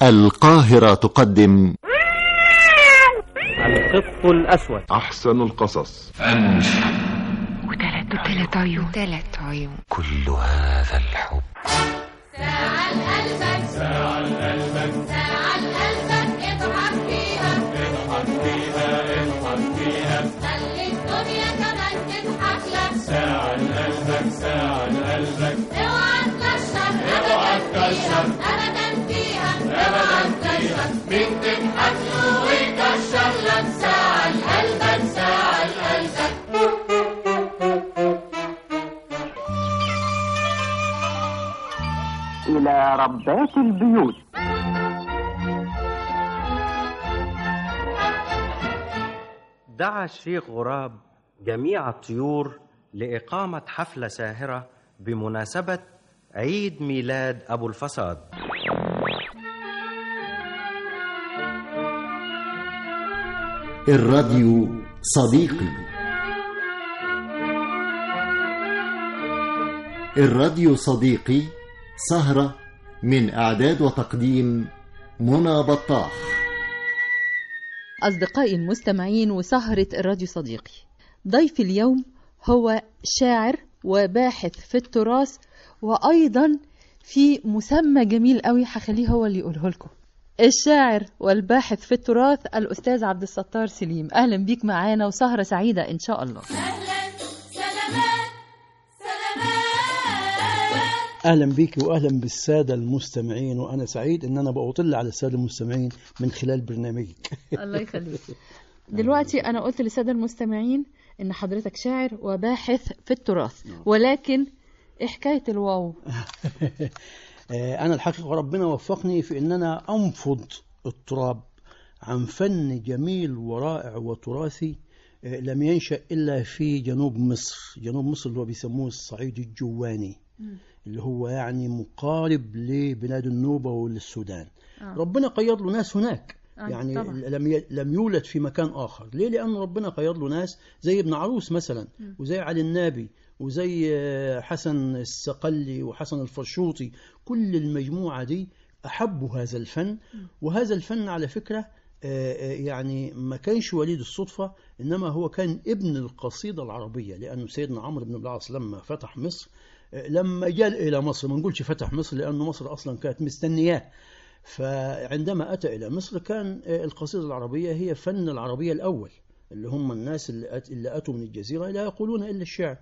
القاهرة تقدم القط الأسود أحسن القصص وثلاث وثلاث عيون ثلاث عيون كل هذا الحب ساعة لقلبك ساعة لقلبك ساعة لقلبك اضحك فيها اضحك فيها اضحك فيها خلي الدنيا كمان تضحك لك ساعة لقلبك ساعة لقلبك اوعى تكشر اوعى تكشر ابدا فيها ابدا فيها مين تضحك له ويكشر لك ساعة لقلبك ساعة لقلبك إلى ربات البيوت دعا الشيخ غراب جميع الطيور لإقامة حفلة ساهرة بمناسبة عيد ميلاد أبو الفساد الراديو صديقي الراديو صديقي سهرة من إعداد وتقديم منى بطاح أصدقائي المستمعين وسهرة الراديو صديقي ضيف اليوم هو شاعر وباحث في التراث وأيضا في مسمى جميل قوي هخليه هو اللي يقوله لكم الشاعر والباحث في التراث الأستاذ عبد الستار سليم أهلا بيك معانا وسهرة سعيدة إن شاء الله اهلا سلامات سلامات اهلا بيك واهلا بالساده المستمعين وانا سعيد ان انا بأطل على الساده المستمعين من خلال برنامجك الله يخليك دلوقتي أنا قلت للسادة المستمعين إن حضرتك شاعر وباحث في التراث ولكن إيه حكاية الواو آه، انا الحقيقه ربنا وفقني في ان انا انفض التراب عن فن جميل ورائع وتراثي آه، لم ينشا الا في جنوب مصر جنوب مصر اللي هو بيسموه الصعيد الجواني اللي هو يعني مقارب لبلاد النوبه وللسودان آه. ربنا قيض له ناس هناك آه، يعني طبعا. لم ي- لم يولد في مكان اخر ليه لان ربنا قيض له ناس زي ابن عروس مثلا وزي علي النابي وزي آه، حسن السقلي وحسن الفرشوطي كل المجموعه دي احبوا هذا الفن وهذا الفن على فكره آه، آه، يعني ما كانش وليد الصدفه انما هو كان ابن القصيده العربيه لانه سيدنا عمرو بن العاص لما فتح مصر آه، لما جاء الى مصر ما نقولش فتح مصر لانه مصر اصلا كانت مستنياه فعندما أتى إلى مصر كان آه، القصيدة العربية هي فن العربية الأول اللي هم الناس اللي أت- اللي أتوا من الجزيرة لا يقولون إلا الشعر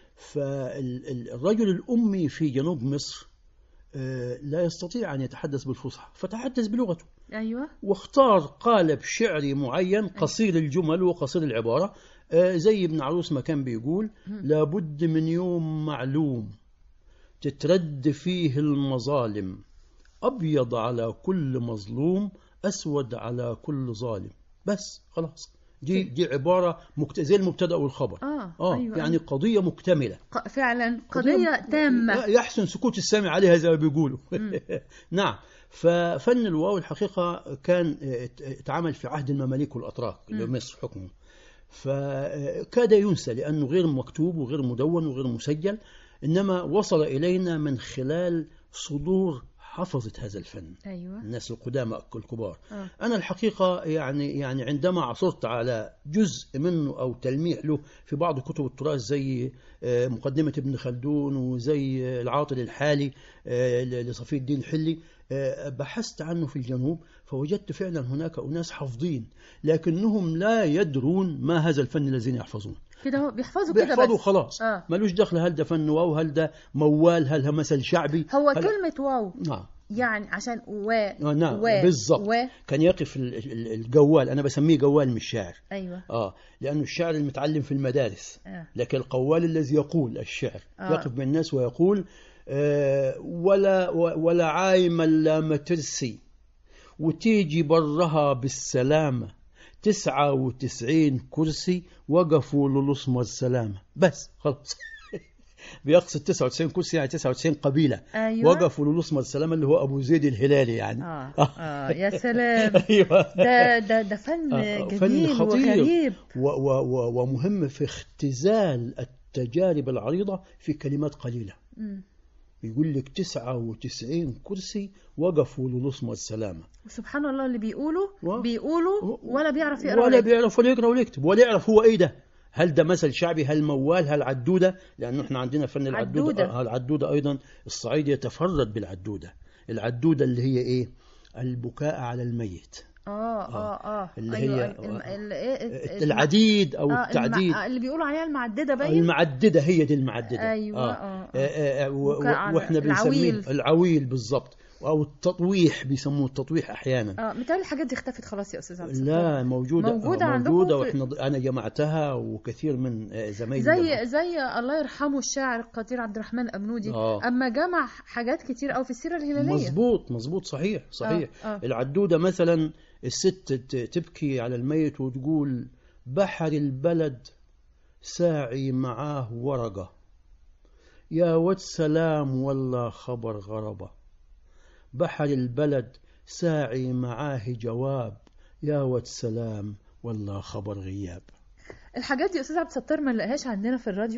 فالرجل الأمي في جنوب مصر آه، لا يستطيع أن يتحدث بالفصحى فتحدث بلغته أيوة واختار قالب شعري معين قصير الجمل وقصير العبارة آه، زي ابن عروس ما كان بيقول لابد من يوم معلوم تترد فيه المظالم أبيض على كل مظلوم أسود على كل ظالم بس خلاص دي دي عبارة مكت... زي المبتدأ والخبر آه، آه أيوة، يعني أيوة. قضية مكتملة ق- فعلا قضية تامة يحسن سكوت السامع عليها زي ما بيقولوا نعم ففن الواو الحقيقة كان ات- اتعمل في عهد المماليك والأتراك اللي مصر حكمه فكاد ينسى لأنه غير مكتوب وغير مدون وغير مسجل إنما وصل إلينا من خلال صدور حفظة هذا الفن أيوة الناس القدامى الكبار آه. أنا الحقيقة يعني يعني عندما عثرت على جزء منه أو تلميح له في بعض كتب التراث زي آه، مقدمة ابن خلدون وزي آه، العاطل الحالي آه، لصفي الدين الحلي آه، بحثت عنه في الجنوب فوجدت فعلا هناك أناس حافظين لكنهم لا يدرون ما هذا الفن الذين يحفظون كده هو بيحفظوا كده بيحفظوا بس خلاص آه. ملوش دخل هل ده فن واو هل ده موال هل ده مثل شعبي هو هل... كلمة واو نعم يعني عشان و آه، نعم و بالضبط و كان يقف ال- ال- الجوال انا بسميه جوال مش شاعر أيوة اه لانه الشاعر المتعلم في المدارس آه. لكن القوال الذي يقول الشعر آه. يقف بين الناس ويقول آه ولا ولا عايم الا ما ترسي وتيجي برها بالسلامه تسعة وتسعين كرسي وقفوا للصمة السلامة بس خلاص بيقصد 99 كرسي يعني 99 قبيلة أيوة. وقفوا للصمة السلامة اللي هو أبو زيد الهلالي يعني آه. آه. يا سلام أيوة ده ده ده فن آه، جميل فن خطير وغريب و و و ومهم في اختزال التجارب العريضة في كلمات قليلة مم. يقول لك 99 كرسي وقفوا للصمة السلامة وسبحان الله اللي بيقولوا و- بيقولوا ولا بيعرف يقرا ولا ولا يكتب. بيعرف ولا يقرا ولا يكتب ولا يعرف هو ايه ده هل ده مثل شعبي هل موال هل عدوده لانه احنا عندنا فن العدوده عدودة. آه، العدوده ايضا الصعيد يتفرد بالعدوده العدوده اللي هي ايه البكاء على الميت اه اه اه اللي أيوة هي- الم- ال- إيه- العديد او آه، التعديد الم- اللي بيقولوا عليها المعدده باين المعدده هي دي المعدده أيوة، آه. آه، آه. آه. آه. و- بكاء و- على واحنا بنسميه العويل. العويل بالضبط او التطويح بيسموه التطويح احيانا اه متهيألي الحاجات دي اختفت خلاص يا استاذ عبد الستار. لا موجودة موجودة عندكم موجودة في- واحنا انا جمعتها وكثير من آه، زمايلي زي جمعوا. زي الله يرحمه الشاعر القدير عبد الرحمن الأمنودي آه. اما جمع حاجات كتير قوي في السيره الهلاليه مظبوط مظبوط صحيح صحيح آه، آه. العدودة مثلا الست ت- تبكي على الميت وتقول بحر البلد ساعي معاه ورقة يا ود سلام والله خبر غربة بحر البلد ساعي معاه جواب يا ود سلام والله خبر غياب الحاجات دي يا استاذ عبد الستار ما نلاقيهاش عندنا في الراديو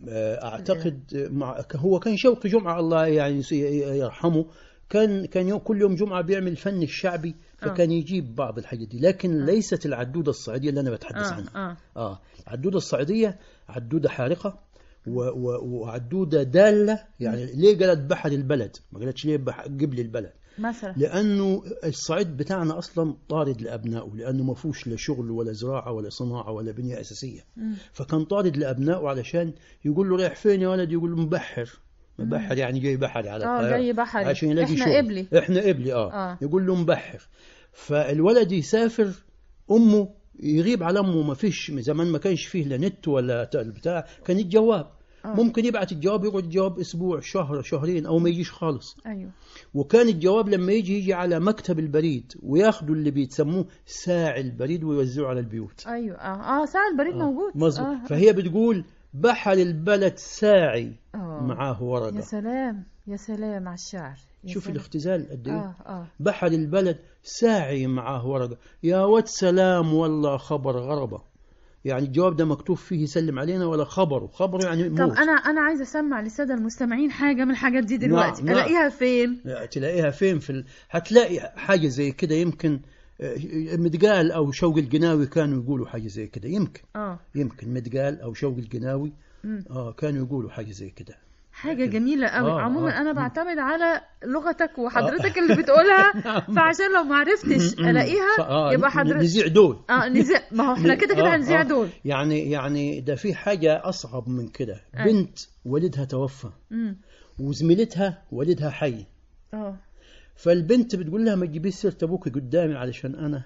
اعتقد مع هو كان شوقي جمعه الله يعني يرحمه كان كان يوم كل يوم جمعه بيعمل الفن الشعبي فكان يجيب بعض الحاجات دي لكن ليست العدوده الصعيديه اللي انا بتحدث اه عنها اه اه العدوده الصعيديه عدوده حارقه و و وعدوده داله يعني ليه قالت بحر البلد ما قالتش ليه بح- قبل البلد مثلا لانه الصعيد بتاعنا اصلا طارد لابنائه لانه ما فيهوش لا شغل ولا زراعه ولا صناعه ولا بنيه اساسيه فكان طارد لابنائه علشان يقول له رايح فين يا ولد يقول له مبحر مبحر يعني جاي بحري على آه، القاهرة. جاي بحري. عشان يلاقي إحنا شغل. قبلي. احنا قبلي اه, آه. يقول له مبحر فالولد يسافر امه يغيب على امه ما فيش زمان ما كانش فيه لا نت ولا ت- بتاع كان الجواب ممكن يبعت الجواب يقعد الجواب اسبوع شهر شهرين او ما يجيش خالص ايوه وكان الجواب لما يجي يجي على مكتب البريد وياخدوا اللي بيتسموه ساعي البريد ويوزعوه على البيوت ايوه اه اه ساعه البريد موجود مظبوط آه. فهي بتقول بحر البلد ساعي آه. معاه يا ورقه سلام يا سلام على الشعر يا شوف سلام. الاختزال قد ايه اه اه بحر البلد ساعي معاه ورقه يا ود سلام والله خبر غربه يعني الجواب ده مكتوب فيه يسلم علينا ولا خبره خبره يعني طب موت انا انا عايزه اسمع للساده المستمعين حاجه من الحاجات دي دلوقتي نعم. الاقيها فين تلاقيها فين في ال... هتلاقي حاجة زي كده يمكن آه، مدقال أو شوقي القناوي كانوا يقولوا حاجة زي كده يمكن اه يمكن مدقال أو شوقي القناوي مم. آه كانوا يقولوا حاجة زي كده حاجة جميلة قوي آه، عموما آه. أنا بعتمد على لغتك وحضرتك اللي بتقولها فعشان لو ما عرفتش ألاقيها آه يبقى ن- حضرتك نذيع دول اه نزيع ما هو احنا كده كده آه، هنذيع آه. دول يعني يعني ده في حاجة أصعب من كده أي. بنت والدها توفى امم وزميلتها والدها حي اه فالبنت بتقول لها ما تجيبيش سيرة أبوك قدامي علشان أنا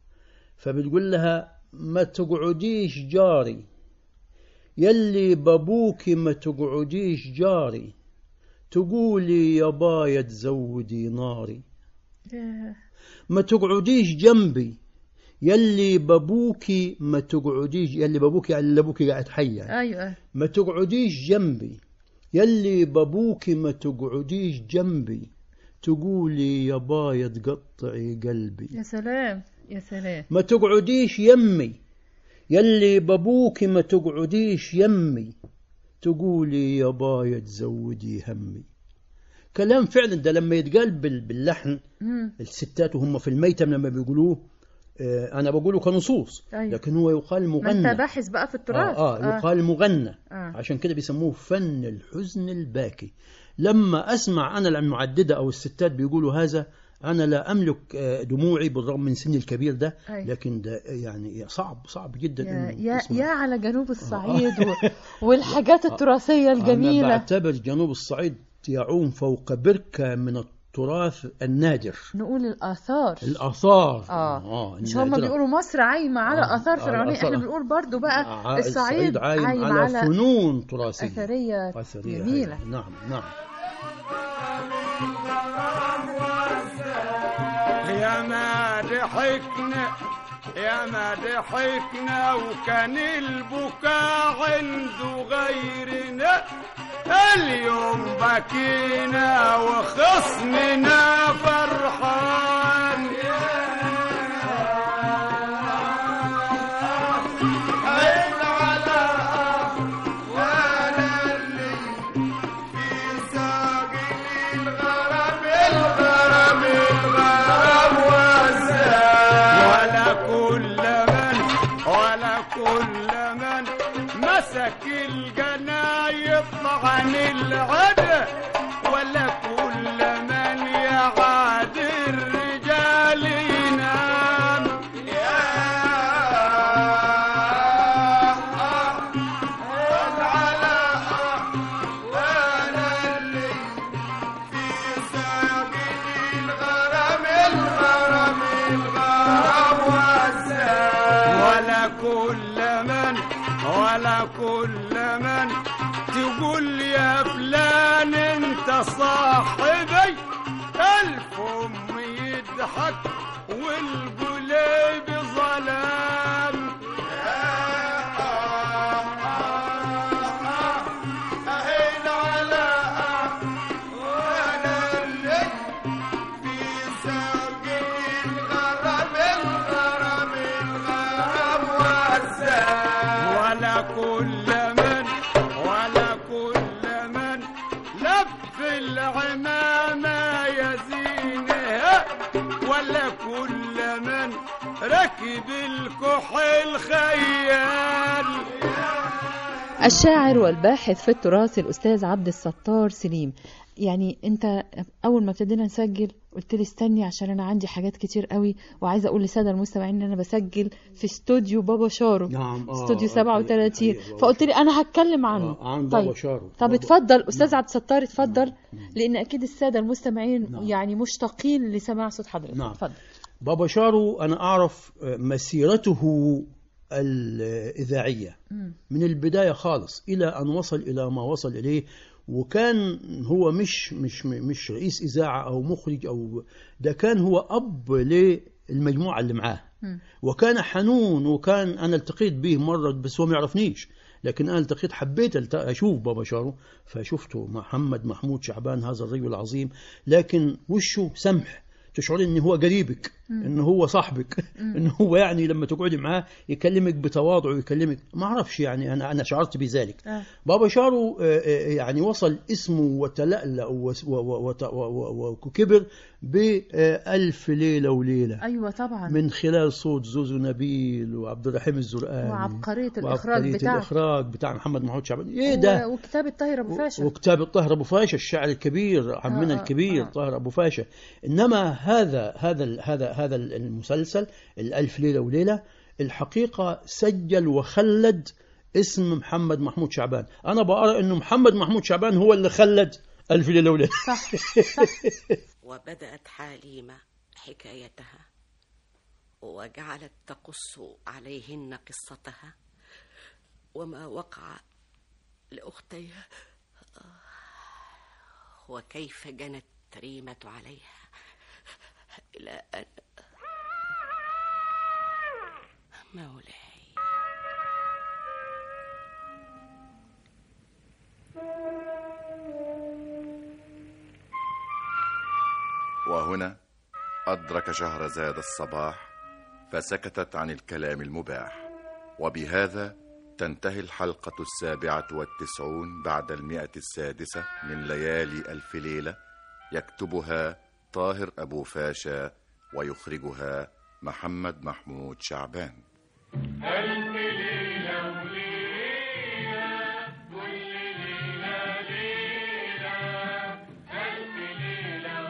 فبتقول لها ما تقعديش جاري يلي بابوكي ما تقعديش جاري تقولي يا بايا تزودي ناري ياه. ما تقعديش جنبي يلي بابوكي ما تقعديش يلي بابوكي يعني اللي ابوكي قاعد حي يعني. ايوه ما تقعديش جنبي يلي بابوكي ما تقعديش جنبي تقولي يا بايا تقطعي قلبي يا سلام يا سلام ما تقعديش يمي يلي بابوكي ما تقعديش يمي تقولي يا بايا تزودي همي كلام فعلا ده لما يتقال بال- باللحن امم الستات وهم في الميتم لما بيقولوه آه، انا بقوله كنصوص أيوة. لكن هو يقال ما مغنى انت باحث بقى في التراث آه, آه يقال مغنى آه. عشان كده بيسموه فن الحزن الباكي لما أسمع أنا المعددة أو الستات بيقولوا هذا أنا لا أملك آه، دموعي بالرغم من سني الكبير ده أي. لكن ده يعني صعب صعب جدا يا إنه يا, تسمع. يا على جنوب الصعيد و... والحاجات التراثية أنا الجميلة بعتبر جنوب الصعيد يعوم فوق بركة من التراث النادر نقول الآثار الآثار اه مش هم النادرة. بيقولوا مصر عايمة على آه، آثار على فرعونية آثار. احنا بنقول برضو بقى ع- الصعيد عايم, عايم على, على فنون تراثية أثرية أثرية جميلة هاي. نعم نعم يا ما ضحكنا يا ما ضحكنا وكان البكاء عنده غيرنا اليوم بكينا وخصمنا فرحان عين على وانا اللي في ساقي لك الجنا يطلع عن العدا ولا كل من يعاد الرجال ينام يا على وانا اللي في سبيل الغرام الغرام الغرام والسلام ولا كل من ولا كل من تقول يا فلان انت صاحبي الف ام يضحك والقليب ظلام أهين على وانا اللي في سبيل الغرام الغرام الغرام والسلام ولا كل من ولا كل من لف العمامة يزينها ولا كل من ركب الكحل خيال الشاعر والباحث في التراث الأستاذ عبد الستار سليم يعني انت اول ما ابتدينا نسجل قلت لي استني عشان انا عندي حاجات كتير قوي وعايزه اقول للساده المستمعين ان انا بسجل في استوديو بابا شارو نعم، آه، استوديو آه، 37 أيوة، بابا فقلت لي انا هتكلم عنه آه، عن بابا شارو. طب بابا- اتفضل استاذ عبد الستار اتفضل لان اكيد الساده المستمعين يعني مشتاقين لسماع صوت حضرتك نعم. اتفضل بابا شارو أنا أعرف مسيرته الإذاعية من البداية خالص إلى أن وصل إلى ما وصل إليه وكان هو مش مش مش رئيس إذاعة أو مخرج أو ده كان هو أب للمجموعة اللي معاه وكان حنون وكان أنا التقيت به مرة بس هو ما يعرفنيش لكن أنا التقيت حبيت الت- أشوف بابا شارو فشفته محمد محمود شعبان هذا الرجل العظيم لكن وشه سمح تشعري ان هو قريبك ان هو صاحبك ان هو يعني لما تقعدي معاه يكلمك بتواضع ويكلمك ما اعرفش يعني انا انا شعرت بذلك آه. بابا شارو آه، آه، يعني وصل اسمه وتلألأ وس- و- و- وت- و- و- وكبر بألف ليلة وليلة ايوه طبعا من خلال صوت زوزو نبيل وعبد الرحيم الزرقاني وعبقرية الإخراج وعبقرية بتاعه. الإخراج بتاع محمد محمود شعبان إيه ده و- وكتاب الطاهر ابو فاشا وكتاب الطاهر ابو فاشا الشاعر الكبير عمنا آه، آه، الكبير آه. طاهر ابو فاشا انما هذا هذا ال- هذا هذا المسلسل الالف ليله وليله الحقيقه سجل وخلد اسم محمد محمود شعبان انا بقرا انه محمد محمود شعبان هو اللي خلد الف ليله وليله صح وبدأت حليمة حكايتها وجعلت تقص عليهن قصتها وما وقع لأختيها وكيف جنت ريمة عليها إلى أن مولاي وهنا أدرك شهرزاد الصباح فسكتت عن الكلام المباح وبهذا تنتهي الحلقة السابعة والتسعون بعد المئة السادسة من ليالي ألف ليلة يكتبها طاهر أبو فاشا ويخرجها محمد محمود شعبان ألف ليلة وليلة كل ليلة ليلة ألف ليلة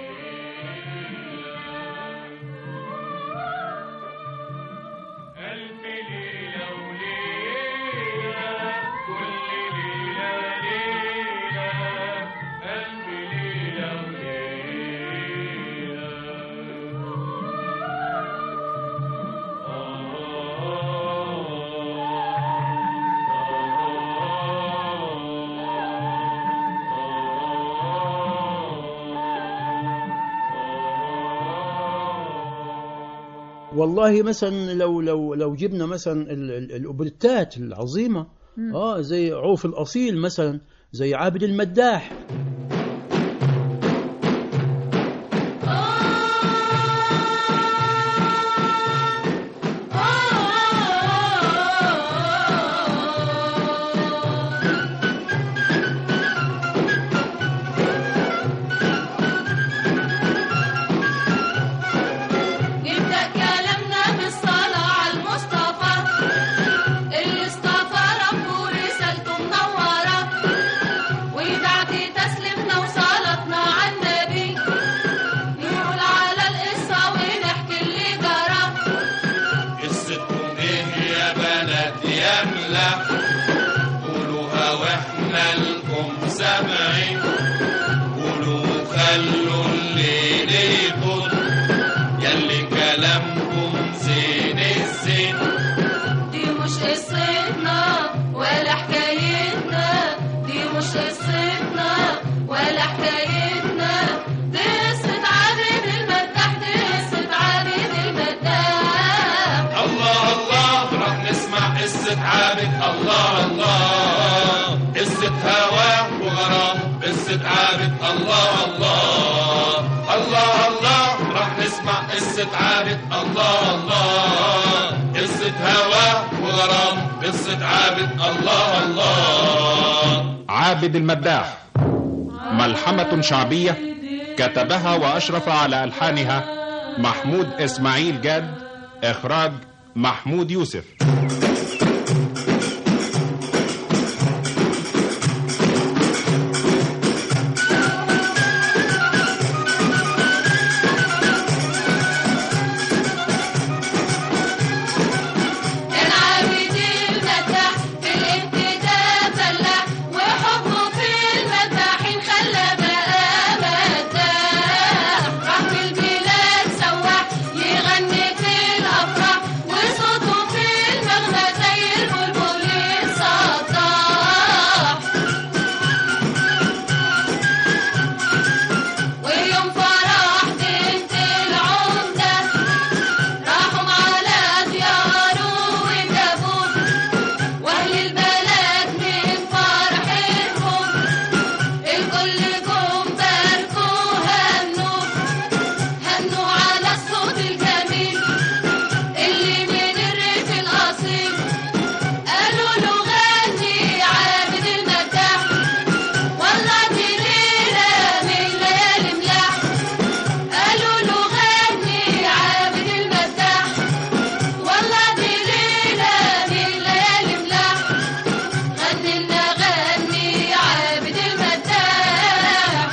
وليلة ألف ليلة وليلة كل ليلة ليلة ألف ليلة وليلة والله مثلا لو لو لو جبنا مثلا ال- ال- الاوبريتات العظيمه اه زي عوف الاصيل مثلا زي عابد المداح نبدأ كلامنا بالصلاة على المصطفى اللي اصطفى ربه كلامكم زين الزين دي مش قصتنا ولا حكايتنا دي مش قصتنا ولا حكايتنا دي قصة عابد المداح دي قصة عابد المداح الله الله راح نسمع قصة عابد الله الله قصة هواه وغرام قصة عابد الله الله الله الله راح نسمع قصة عابد الله الله قصة هواه وغرام قصة عابد الله الله عابد المداح ملحمة شعبية كتبها وأشرف على ألحانها محمود إسماعيل جاد إخراج محمود يوسف كان عابد المداح في الابتداء فلاح وحبه في المداحين خلى بقى مداح راح في البلاد سواح يغني في الافراح وصوته في المغنى زي البلبل السطاح ويوم فرح بنت العمده راحوا على دياره وجابوه واهل البلد من فرحتهم الكل جم باركوا هنوه هنوا على الصوت الجميل اللي من الريف الاصيل قالوا له غني عابد المداح والله دي ليله من ليالي ملاح قالوا له غني عابد المداح والله دي ليلة من ليالي ملاح غني لنا غني عابد المداح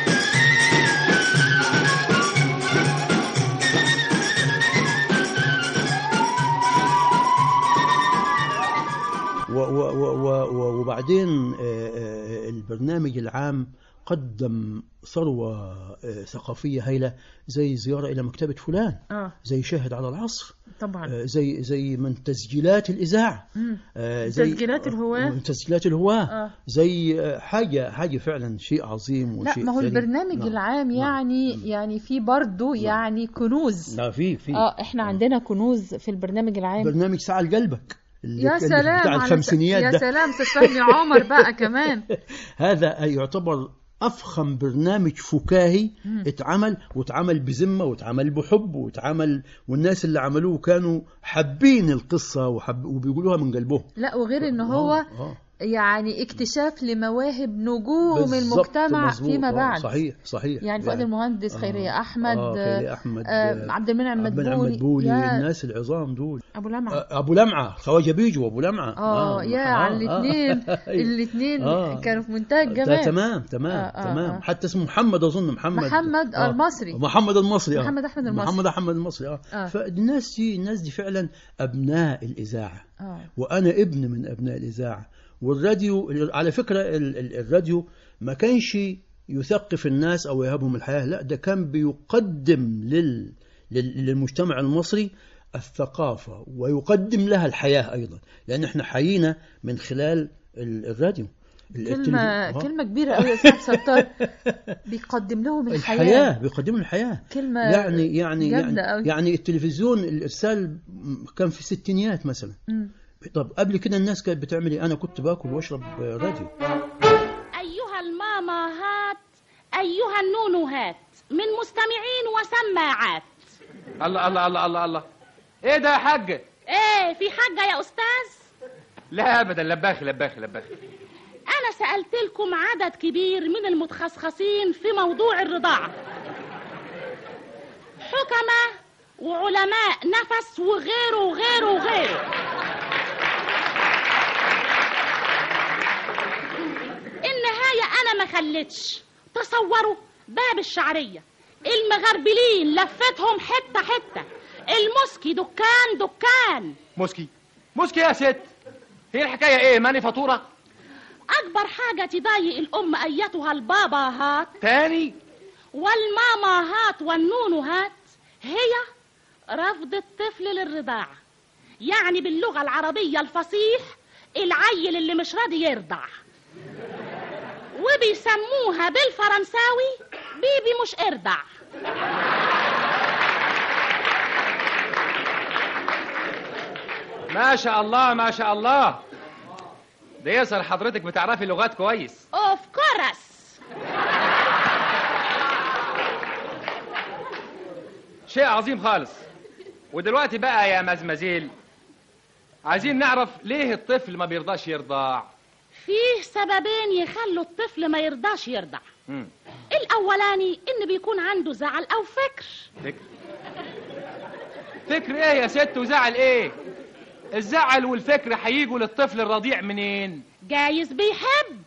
و و و و و وبعدين آه، آه، البرنامج العام قدم ثروة آه، ثقافية هائلة زي زيارة إلى مكتبة فلان اه زي شاهد على العصر طبعا آه، زي زي من تسجيلات الإذاعة مم. آه، زي تسجيلات الهواة. من تسجيلات الهواة آه. زي آه، حاجة حاجة فعلا شيء عظيم لا وشيء ما هو ثري. البرنامج نعم. العام يعني يعني في برضه يعني كنوز لا في في اه احنا عندنا كنوز في البرنامج العام برنامج ساعة لقلبك اللي يا اللي سلام بتاع على الخمسينيات يا ده سلام تفهمي عمر بقى كمان هذا يعتبر افخم برنامج فكاهي مم. اتعمل واتعمل بذمه واتعمل بحب واتعمل والناس اللي عملوه كانوا حابين القصه وحب وبيقولوها من قلبهم لا وغير ان هو آه. يعني اكتشاف لمواهب نجوم بالظبط، المجتمع مظبوط. فيما آه، بعد صحيح صحيح يعني فؤاد المهندس خيرية احمد آه خيرية احمد آه عبد المنعم عبد المنعم مدبولي مدبولي يا الناس العظام دول ابو لمعه آه، ابو لمعه خواجه بيجو وابو لمعه اه يا على الاثنين الاثنين آه. كانوا في منتهى ده الجمال تمام تمام آه، آه، تمام آه. حتى اسمه محمد اظن محمد محمد آه. المصري. محمد المصري آه. محمد أحمد المصري. محمد احمد المصري اه, آه. فالناس دي الناس دي فعلا ابناء الاذاعه اه وانا ابن من ابناء الاذاعه والراديو على فكره ال- ال- الراديو ما كانش يثقف الناس او يهبهم الحياه لا ده كان بيقدم لل لل- للمجتمع المصري الثقافه ويقدم لها الحياه ايضا لان احنا حيينا من خلال ال- الراديو كلمة التلفزيون. كلمة كبيرة قوي يا أستاذ ستار بيقدم لهم الحياة, الحياه بيقدم الحياه كلمة يعني يعني جامدة يعني, قوي. يعني التلفزيون الارسال كان في الستينيات مثلا مم. طب قبل كده الناس كانت بتعمل ايه انا كنت باكل واشرب راديو أيها الماماهات أيها النونوهات من مستمعين وسماعات الله الله الله الله الله ايه ده يا حاجة إيه في حاجة يا أستاذ لا ابدا لباخي لباخي لباخي أنا سألت لكم عدد كبير من المتخصصين في موضوع الرضاعة حكماء وعلماء نفس وغيره وغيره وغيره النهاية أنا ما خليتش تصوروا باب الشعرية المغربلين لفتهم حتة حتة المسكي دكان دكان موسكي موسكي يا ست هي الحكاية ايه ماني فاتورة أكبر حاجة تضايق الأم أيتها الباباهات تاني والماماهات والنونوهات هي رفض الطفل للرضاعة يعني باللغة العربية الفصيح العيل اللي مش راضي يرضع وبيسموها بالفرنساوي بيبي مش ارضع ما شاء الله ما شاء الله ده يظهر حضرتك بتعرفي لغات كويس اوف كورس شيء عظيم خالص ودلوقتي بقى يا مزمزيل عايزين نعرف ليه الطفل ما بيرضاش يرضع فيه سببين يخلوا الطفل ما يرضاش يرضع مم. الاولاني ان بيكون عنده زعل او فكر فكر فكر ايه يا ست وزعل ايه الزعل والفكر هيجوا للطفل الرضيع منين جايز بيحب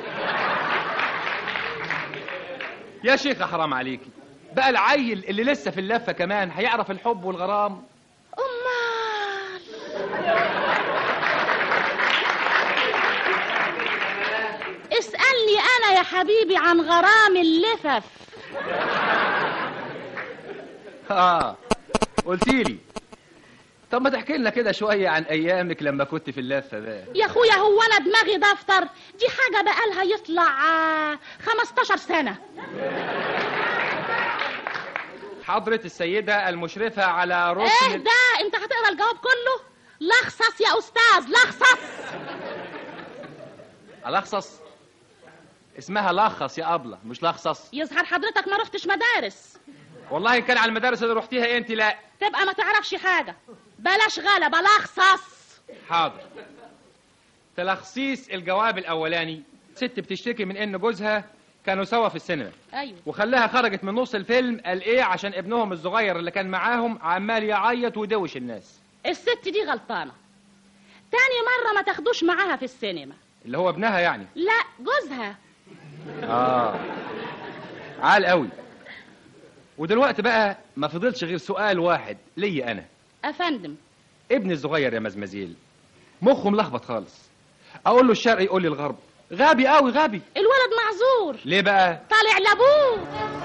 يا شيخة حرام عليكي بقى العيل اللي لسه في اللفة كمان هيعرف الحب والغرام امال اسألني انا يا حبيبي عن غرام اللفف اه قلتيلي طب ما تحكي لنا كده شوية عن أيامك لما كنت في اللفة بقى يا اخويا هو انا دماغي دفتر دي حاجة بقالها يطلع آه، 15 سنة حضرة السيدة المشرفة على ركن ايه ده انت هتقرا الجواب كله لخصص يا استاذ لخصص ألخصص اسمها لخص يا أبلة مش لخصص يظهر حضرتك ما رحتش مدارس والله إن كان على المدارس اللي رحتيها إيه أنت لا تبقى ما تعرفش حاجة بلاش غلبة لخصص حاضر تلخصيص الجواب الأولاني ست بتشتكي من إن جوزها كانوا سوا في السينما ايوه وخلاها خرجت من نص الفيلم قال إيه عشان ابنهم الصغير اللي كان معاهم عمال يعيط ويدوش الناس الست دي غلطانة تاني مرة ما تاخدوش معاها في السينما اللي هو ابنها يعني لا جوزها آه عال قوي ودلوقتي بقى ما فضلش غير سؤال واحد ليا أنا افندم ابني الصغير يا مزمزيل مخه ملخبط خالص اقول له الشرق يقول لي الغرب غبي قوي غبي الولد معذور ليه بقى طالع لابوه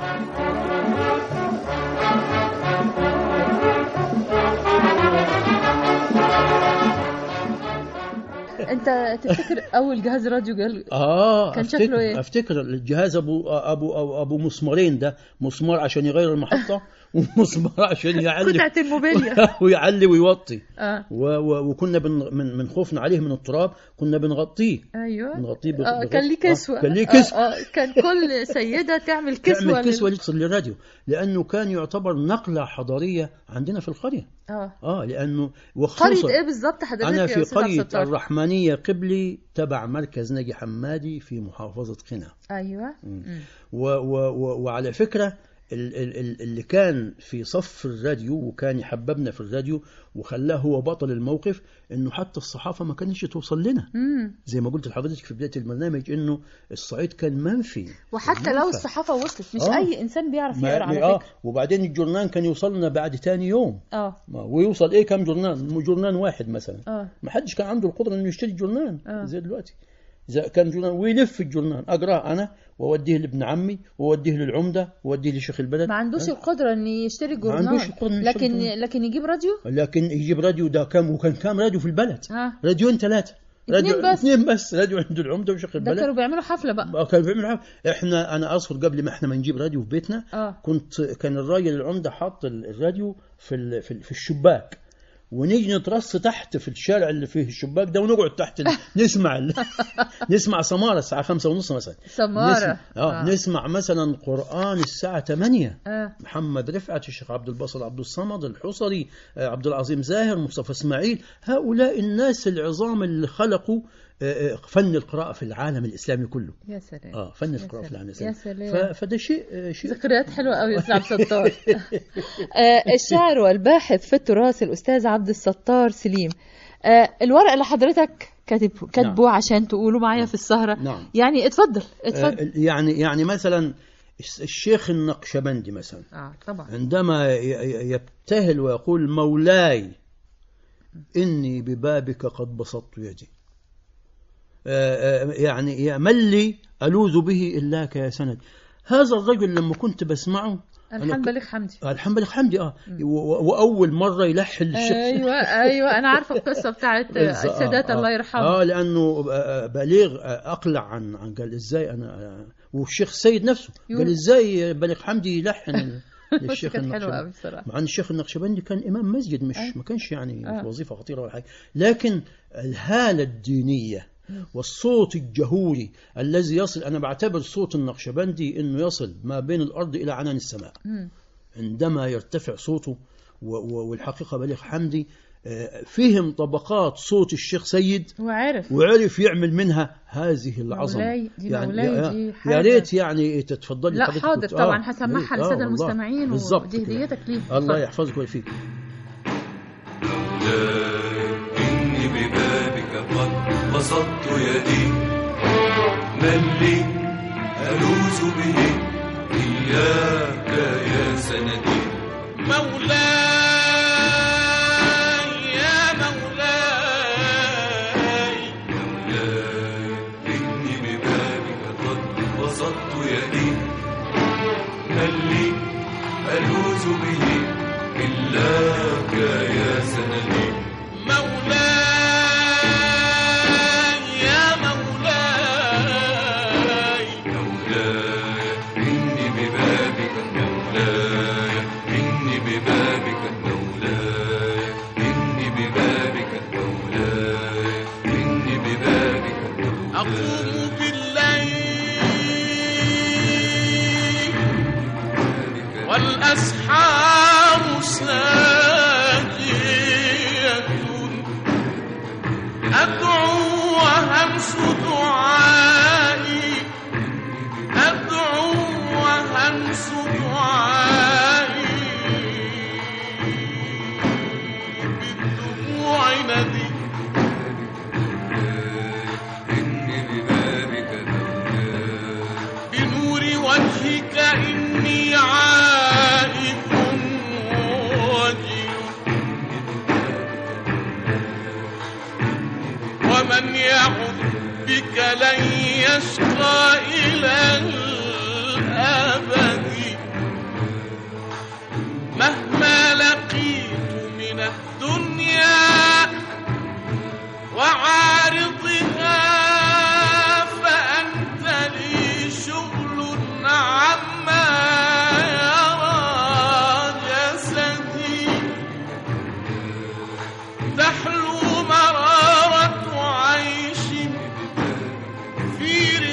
انت تفتكر اول جهاز راديو جال اه كان أفتكر شكله ايه؟ افتكر الجهاز ابو ابو ابو, أبو مسمارين ده مسمار عشان يغير المحطه ومسمار عشان يعلي قطعة الموبيليا. ويعلي ويوطي اه و و وكنا بن من من خوفنا عليه من التراب كنا بنغطيه ايوه بنغطيه بغ- آه بغطاء. كان ليه آه، كسوة كان ليه كسوة. آه آه كان كل سيدة تعمل كسوة تعمل كسوه لل- لتصل للراديو لانه كان يعتبر نقله حضاريه عندنا في القريه اه اه لانه وخصوصا قرية ايه بالظبط حضرتك أنا يا في أستاذ عبد قرية الستار؟ الرحمانية قبلي تبع مركز ناجي حمادي في محافظة قنا ايوه مم. و و و وعلى فكرة ال- ال- ال- اللي كان في صف الراديو وكان يحببنا في الراديو وخلاه هو بطل الموقف انه حتى الصحافة ما كانتش توصل لنا مم. زي ما قلت لحضرتك في بداية البرنامج انه الصعيد كان منفي وحتى لو منفى. الصحافة وصلت مش آه. أي إنسان بيعرف ما يقرأ على اه فكرة وبعدين الجورنان كان يوصلنا بعد تاني يوم اه ما- ويوصل ايه كم جورنان جورنان واحد مثلا اه ما حدش كان عنده القدره انه يشتري جورنان آه. زي دلوقتي اذا كان جورنان ويلف الجورنان اقراه انا واوديه لابن عمي واوديه للعمده واوديه لشيخ البلد ما عندوش ها؟ القدرة إن يشتري ما عندوش جورنال القدرة إنه يشتري لكن جورنال. لكن يجيب راديو لكن يجيب راديو ده كم وكان كام راديو في البلد ها راديوين ثلاثه اتنين راديو بس. اثنين بس راديو عند العمده وشيخ ده البلد كانوا بيعملوا حفلة بقى آه، كان بيعمل حاجة. احنا انا اذكر قبل ما احنا ما نجيب راديو في بيتنا اه كنت كان الراجل العمده حاط ال- الراديو في ال- في, ال- في الشباك ونيجي نترص تحت في الشارع اللي فيه الشباك ده ونقعد تحت ال- نسمع ال- نسمع سماره الساعه خمسة ونص مثلا سمارة نسمع, آه. آه. نسمع مثلا قران الساعه 8 اه محمد رفعت الشيخ عبد الباسط عبد الصمد الحصري آه، عبد العظيم زاهر مصطفى اسماعيل هؤلاء الناس العظام اللي خلقوا آه، آه، فن القراءه في العالم الاسلامي كله يا سلام اه فن يا القراءه في العالم سلام. الاسلامي يا ف... سلام. فده شيء آه، شيء ذكريات حلوة قوي يا أستاذ عبد الستار آه، الشاعر والباحث في التراث الأستاذ عبد الستار سليم آه، الورق اللي حضرتك كاتب كاتبه عشان تقوله معايا في السهرة نعم. يعني اتفضل اتفضل آه، يعني يعني مثلا الس- الشيخ النقشبندي مثلا اه طبعا عندما ي- ي- يبتهل ويقول مولاي إني ببابك قد بسطت يدي آه، آه، يعني يا من لي ألوذ به إلاك يا سند هذا الرجل لما كنت بسمعه أنا الحان ك- بليغ حمدي الحان بليغ حمدي اه و- و- واول مره يلحن للشيخ ايوه ايوه انا عارفه القصه بتاعت بالظبط. السادات آه، الله آه. يرحمه اه لانه آه، بليغ آه، اقلع عن عن قال ازاي انا آه، والشيخ السيد نفسه يقول- قال ازاي بليغ حمدي يلحن بس للشيخ كانت حلوه النقشبندي قوي بصراحه مع ان الشيخ النقشبندي كان امام مسجد مش آه. ما كانش يعني آه. في وظيفه خطيره ولا حاجه لكن الهاله الدينيه والصوت الجهوري الذي يصل انا بعتبر صوت النقشبندي انه يصل ما بين الارض الى عنان السماء مم. عندما يرتفع صوته و- و- والحقيقه بليغ حمدي آه، فهم طبقات صوت الشيخ سيد وعارف وعرف يعمل منها هذه العظمه مولاي، دي يعني مولاي، يا- دي يا حاجة. ريت يعني تتفضلي لا حضرتك حاضر وت- طبعا آه، هسمعها يا ريت. للساده آه، والله. المستمعين بالظبط ودي كده. هديتك ليه الله اتفضل. يحفظك ويفيك إني ببابك قد بسطت يدي من لي ألوذ به إياك يا سندي مولاي يا مولاي مولاي إني ببابك قد بسطت يدي من لي ألوذ به إلاك يا سندي مولاي يا مولاي مولاي إني ببابك مولاي إني ببابك مولاي إني ببابك مولاي إني ببابك أقوم بالليل والأسحار ساجية أدعو وهمس دعائي أدعو وهمس دعائي بالدموع ندي بنور وجهك إني عائد وجل ومن يعد بك لن يشقى إلى الأبد مهما لقيت من الدنيا وعارضها فأنت لي شغل عما يرى جسدي تحلو مرارة عيش في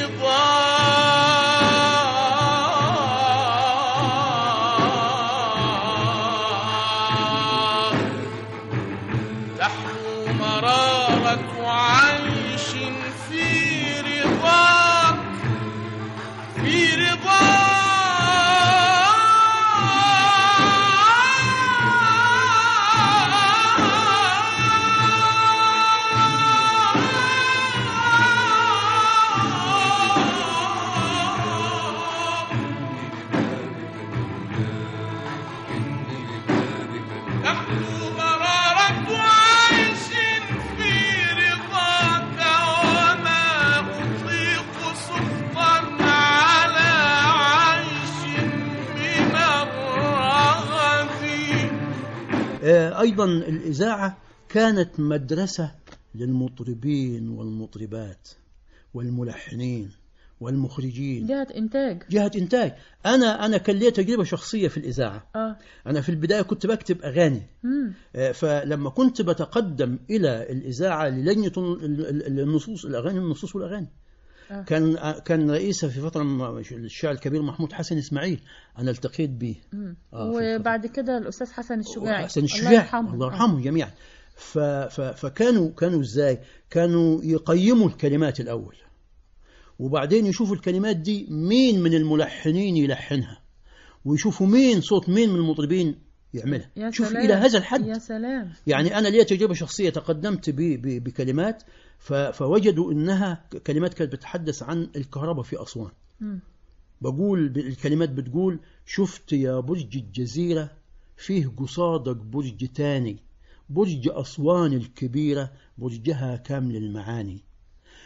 رضا تحلو مرارة عيش في رضاك في رضاك تحلو مرارة عيش في رضاك وما أطيق سخطا على عيش من الرغد آه، أيضا الإذاعة كانت مدرسة للمطربين والمطربات والملحنين والمخرجين جهه انتاج جهة إنتاج أنا أنا كان لي تجربة شخصية في الإذاعة اه أنا في البداية كنت بكتب أغاني مم. آه، فلما كنت بتقدم إلى الإذاعة للجنة ال- ال- النصوص الأغاني النصوص والأغاني آه. كان آه، كان رئيسها في فترة م- الشاعر الكبير محمود حسن إسماعيل أنا التقيت به مم. آه، في وبعد كده الاستاذ حسن الشجاعي حسن الله الشجاع يرحمه الله يرحمه جميعا ف ف فكانوا كانوا ازاي كانوا يقيموا الكلمات الاول وبعدين يشوفوا الكلمات دي مين من الملحنين يلحنها ويشوفوا مين صوت مين من المطربين يعملها يا شوف سلام. الى هذا الحد يا سلام يعني انا لي تجربه شخصيه تقدمت ب ب بكلمات ف فوجدوا انها كلمات كانت بتتحدث عن الكهرباء في اسوان مم. بقول ب- الكلمات بتقول شفت يا برج الجزيرة فيه قصادك برج تاني برج أسوان الكبيرة برجها كامل المعاني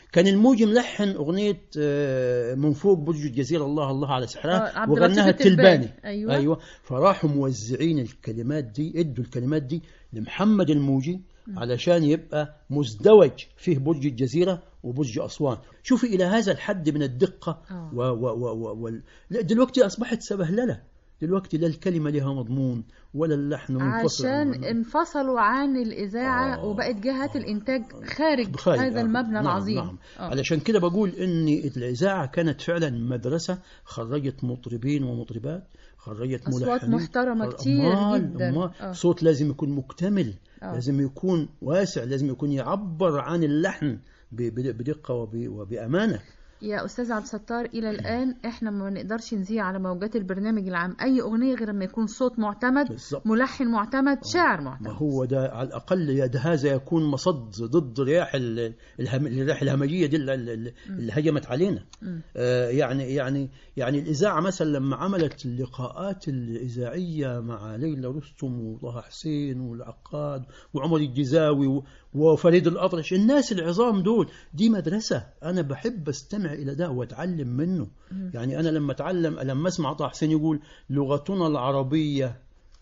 كان الموجي ملحن اغنيه آه، من فوق برج الجزيره الله الله على آه، سحرها عبد وغناها اللطيف التلباني. التلباني أيوة. ايوه فراحوا موزعين الكلمات دي ادوا الكلمات دي لمحمد الموجي علشان يبقى مزدوج فيه برج الجزيره وبرج اسوان شوفي الى هذا الحد من الدقه آه. و و و و وال... لا دلوقتي اصبحت سبهلله دلوقتي لا الكلمه لها مضمون ولا اللحن منفصل عن عشان انفصلوا عن الإذاعة آه. وبقت جهات الإنتاج خارج, خارج، هذا آه. المبنى نعم، العظيم نعم. آه. علشان كده بقول ان الاذاعه كانت فعلا مدرسه خرجت مطربين ومطربات خرجت أصوات ملحنين محترمة خر- كتير أمال- جدا. أمال آه. صوت لازم يكون مكتمل آه. لازم يكون واسع لازم يكون يعبر عن اللحن ب- ب- بدقه وب- وبامانه يا أستاذ عبد الستار إلى الآن إحنا ما نقدرش نذيع على موجات البرنامج العام أي أغنية غير لما يكون صوت معتمد بالظبط. ملحن معتمد شاعر معتمد ما هو ده على الاقل يد هذا يكون مصد ضد رياح ال- الهم... الرياح الهمجيه دي اللي, اللي اللي هجمت علينا مم. آه، يعني يعني يعني الاذاعه مثلا لما عملت اللقاءات الاذاعيه مع ليلى رستم وطه حسين والعقاد وعمر الجزاوي و- وفريد الاطرش الناس العظام دول دي مدرسه انا بحب استمع الى ده واتعلم منه مم. يعني انا لما اتعلم لما اسمع طه حسين يقول لغتنا العربيه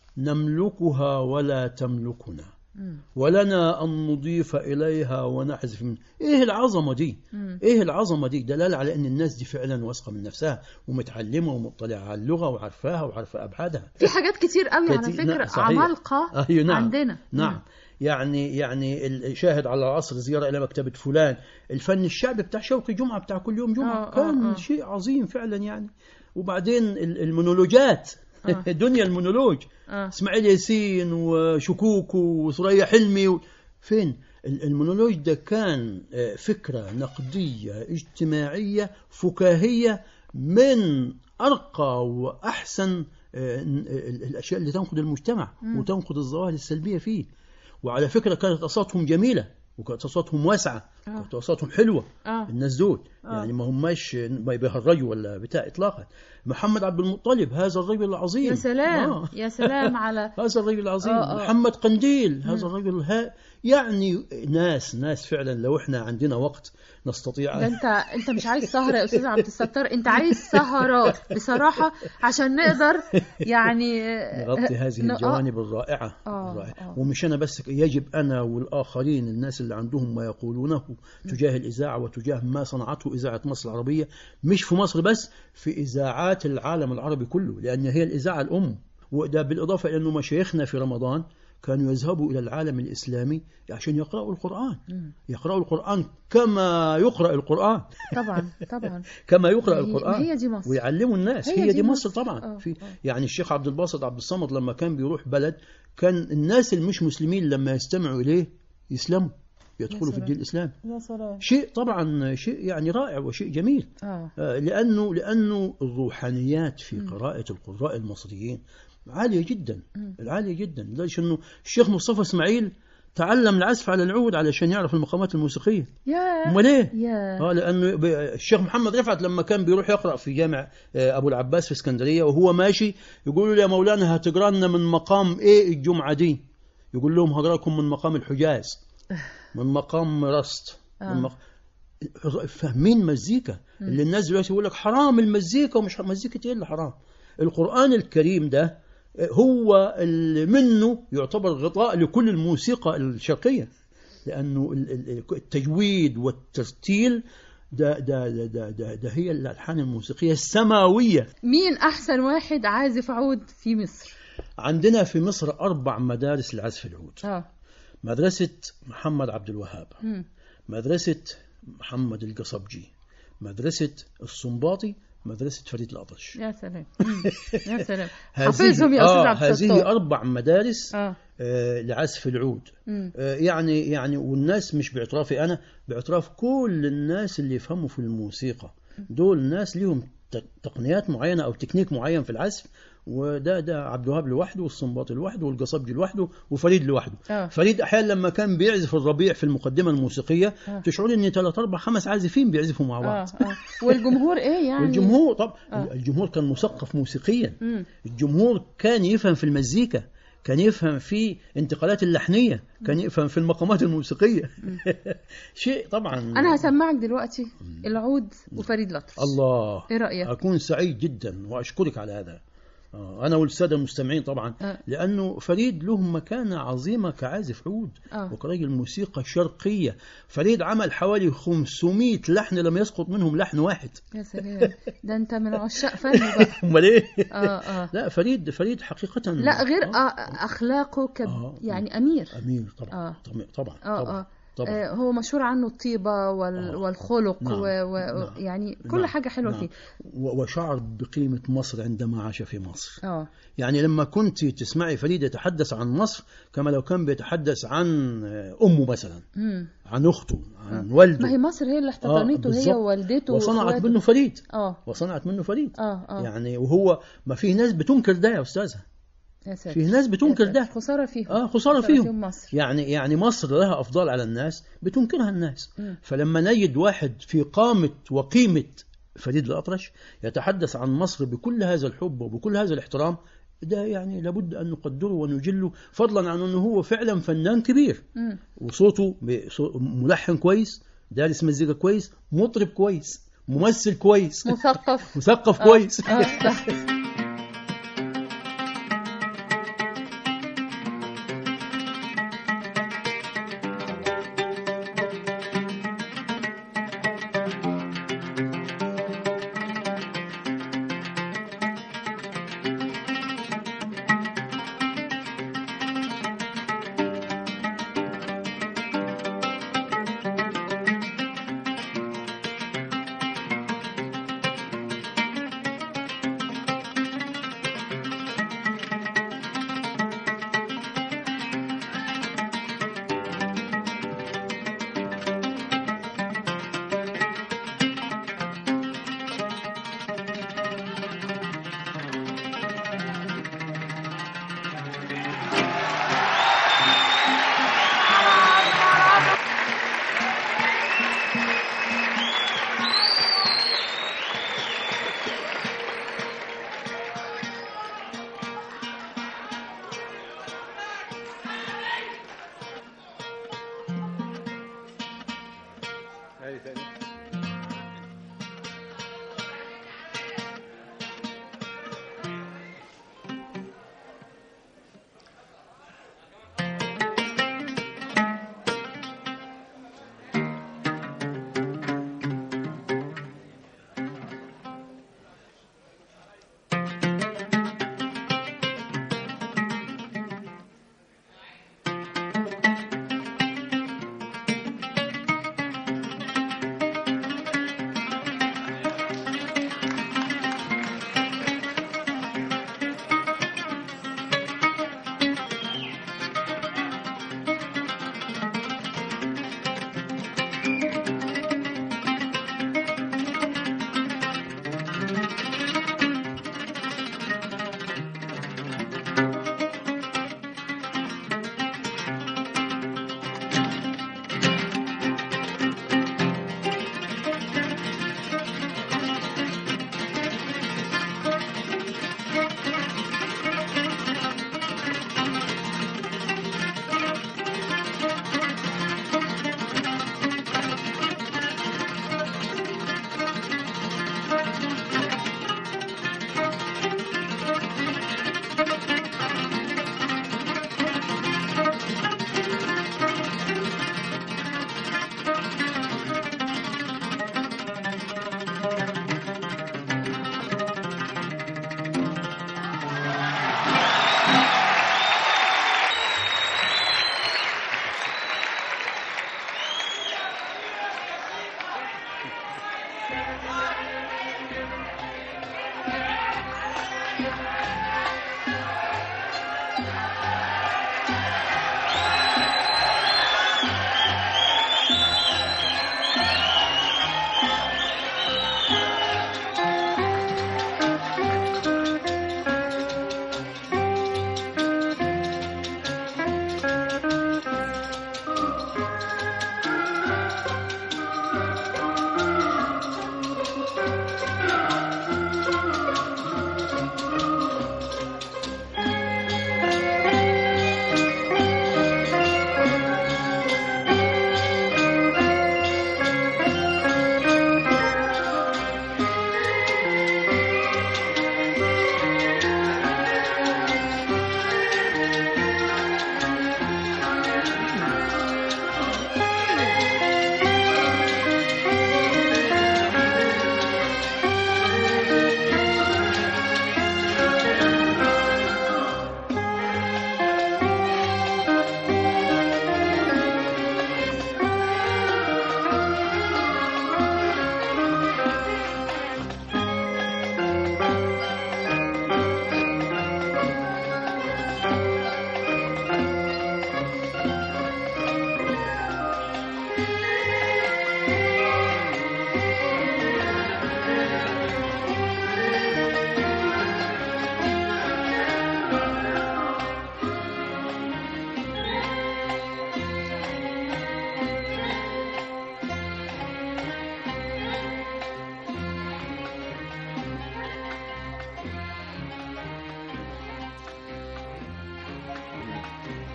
نملكها ولا تملكنا مم. ولنا أن نضيف إليها ونحذف من إيه العظمة دي مم. إيه العظمة دي دلالة على أن الناس دي فعلا واثقة من نفسها ومتعلمة ومطلعة على اللغة وعارفاها وعارفة أبعادها في حاجات كتير قوي على كتير- فكرة نعم، صحيح. عمالقة أيوة نعم. عندنا نعم مم. يعني يعني الشاهد على العصر زيارة إلى مكتبة فلان الفن الشعبي بتاع شوقي جمعة بتاع كل يوم جمعة آه، آه، كان آه. شيء عظيم فعلا يعني وبعدين ال- المونولوجات آه. دنيا المونولوج آه. اسماعيل ياسين وشكوكو وثريا حلمي و... فين ال- المونولوج ده كان آه، فكرة نقدية اجتماعية فكاهية من أرقى وأحسن آه، ال- ال- الأشياء اللي تنقد المجتمع مم. وتنقد الظواهر السلبية فيه وعلى فكرة كانت أصواتهم جميلة وكانت أصواتهم واسعة آه. كانت أصواتهم حلوة آه. الناس دول آه. يعني ما هماش ما بيهرجوا ولا بتاع إطلاقا محمد عبد المطلب هذا الرجل العظيم يا سلام آه. يا سلام على هذا الرجل العظيم آه، آه. محمد قنديل هذا الرجل ها يعني ناس ناس فعلا لو احنا عندنا وقت نستطيع ده انت انت مش عايز سهرة يا استاذ عبد الستار انت عايز سهرات بصراحة عشان نقدر يعني نغطي هذه ن- آه. الجوانب الرائعة, آه، الرائعة. آه. ومش أنا بس يجب أنا والآخرين الناس اللي عندهم ما يقولونه تجاه الإذاعة وتجاه ما صنعته إذاعة مصر العربية مش في مصر بس في إذاعات العالم العربي كله لأن هي الإذاعة الأم وده بالإضافة إلى أنه مشايخنا في رمضان كانوا يذهبوا إلى العالم الإسلامي عشان يقرأوا القرآن مم. يقرأوا القرآن كما يقرأ القرآن طبعا طبعا كما يقرأ هي- القرآن هي دي مصر. ويعلموا الناس هي هي, دي دي مصر مصر. طبعا آه، في آه. يعني الشيخ عبد الباسط عبد الصمد لما كان بيروح بلد كان الناس المش مسلمين لما يستمعوا إليه يسلموا يدخلوا في سلام. الدين الإسلامي يا سلام شيء طبعا شيء يعني رائع وشيء جميل اه آه، لأنه لأنه الروحانيات في قراءة القراء المصريين عالية جدا مم. عالية جدا ليش أنه الشيخ مصطفى إسماعيل تعلم العزف على العود علشان يعرف المقامات الموسيقية يا امال ايه؟ يا اه لانه ب- الشيخ محمد رفعت لما كان بيروح يقرا في جامع آه، ابو العباس في اسكندريه وهو ماشي يقولوا له يا مولانا هتقرا لنا من مقام ايه الجمعه دي؟ يقول لهم هقرا لكم من مقام الحجاز من مقام رست آه. من مق... فاهمين مزيكا مم. اللي الناس دلوقتي يقول لك حرام المزيكا ومش مزيكا ايه اللي حرام؟ القران الكريم ده آه، هو اللي منه يعتبر غطاء لكل الموسيقى الشرقيه لانه ال- ال- التجويد والترتيل ده ده ده ده, ده, ده هي الالحان الموسيقيه السماويه مين احسن واحد عازف عود في مصر عندنا في مصر اربع مدارس لعزف العود اه مدرسه محمد عبد الوهاب مم. مدرسه محمد القصبجي مدرسه الصنباطي مدرسه فريد الاطرش يا سلام مم. يا سلام هذه- حافظهم يا استاذ آه عبد هذه الستار اربع مدارس اه آه لعزف العود مم. آه، يعني يعني والناس مش باعترافي انا باعتراف كل الناس اللي يفهموا في الموسيقى دول ناس ليهم ت- تقنيات معينه او تكنيك معين في العزف وده ده عبد الوهاب لوحده والصنباطي لوحده والقصبجي لوحده وفريد لوحده آه. فريد احيانا لما كان بيعزف الربيع في المقدمه الموسيقيه آه. تشعر ان ثلاث اربع خمس عازفين بيعزفوا مع اه بعض اه والجمهور ايه يعني والجمهور طب آه. الجمهور كان مثقف موسيقيا مم. الجمهور كان يفهم في المزيكا كان يفهم في انتقالات اللحنيه كان يفهم في المقامات الموسيقيه شيء طبعا انا هسمعك دلوقتي العود وفريد الأطرش الله ايه رايك أكون سعيد جدا وأشكرك على هذا آه، أنا والسادة المستمعين طبعا آه. لأنه فريد له مكانة عظيمة كعازف عود آه. وكراجل موسيقى شرقية فريد عمل حوالي 500 لحن لم يسقط منهم لحن واحد يا سلام ده انت من عشاق فن بقى امال ايه اه اه لا فريد فريد حقيقة لا غير آه. آه اخلاقه كب آه. يعني امير أمير طبعا اه طبعا طبعا اه طبعا, اه طبعا. آه، هو مشهور عنه الطيبة وال... والخلق نعم، و... و... نعم، يعني كل نعم، حاجة حلوة نعم. فيه و- وشعر بقيمة مصر عندما عاش في مصر اه يعني لما كنت تسمعي فريد يتحدث عن مصر كما لو كان بيتحدث عن أمه مثلا مم. عن أخته عن والده ما هي مصر هي اللي احتضنته هي بالظبط. ووالدته وصنعت وإخواته. منه فريد اه وصنعت منه فريد اه اه يعني وهو ما في ناس بتنكر ده يا أستاذة يا ساتر. في ناس بتنكر يا ساتر. ده خسارة فيهم اه خسارة فيهم مصر يعني يعني مصر لها أفضال على الناس بتنكرها الناس مم. فلما نجد واحد في قامة وقيمة فريد الأطرش يتحدث عن مصر بكل هذا الحب وبكل هذا الاحترام ده يعني لابد أن نقدره ونجله فضلا عن أنه هو فعلا فنان كبير مم. وصوته بصو- ملحن كويس دارس مزيكا كويس مطرب كويس ممثل كويس مثقف مثقف آه، كويس آه، صح.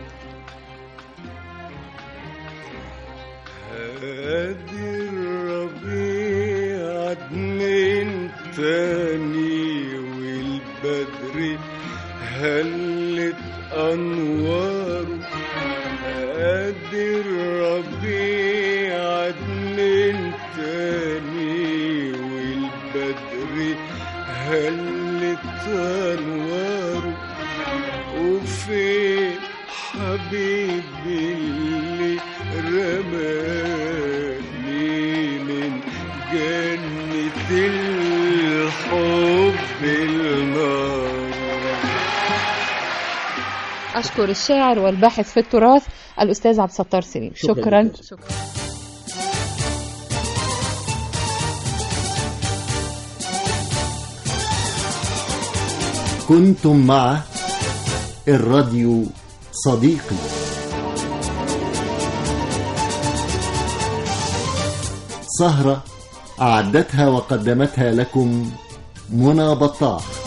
هادي الربيع اتنين تاني والبدر هلت انواره هادي الربيع اتنين تاني والبدر هلت انواره وفي حبيبي اللي رماني من جنة الحب النار أشكر الشاعر والباحث في التراث الأستاذ عبد الستار سليم شكراً شكرا, لك. شكرا. كنتم مع الراديو صديقي سهرة أعدتها وقدمتها لكم منى بطاح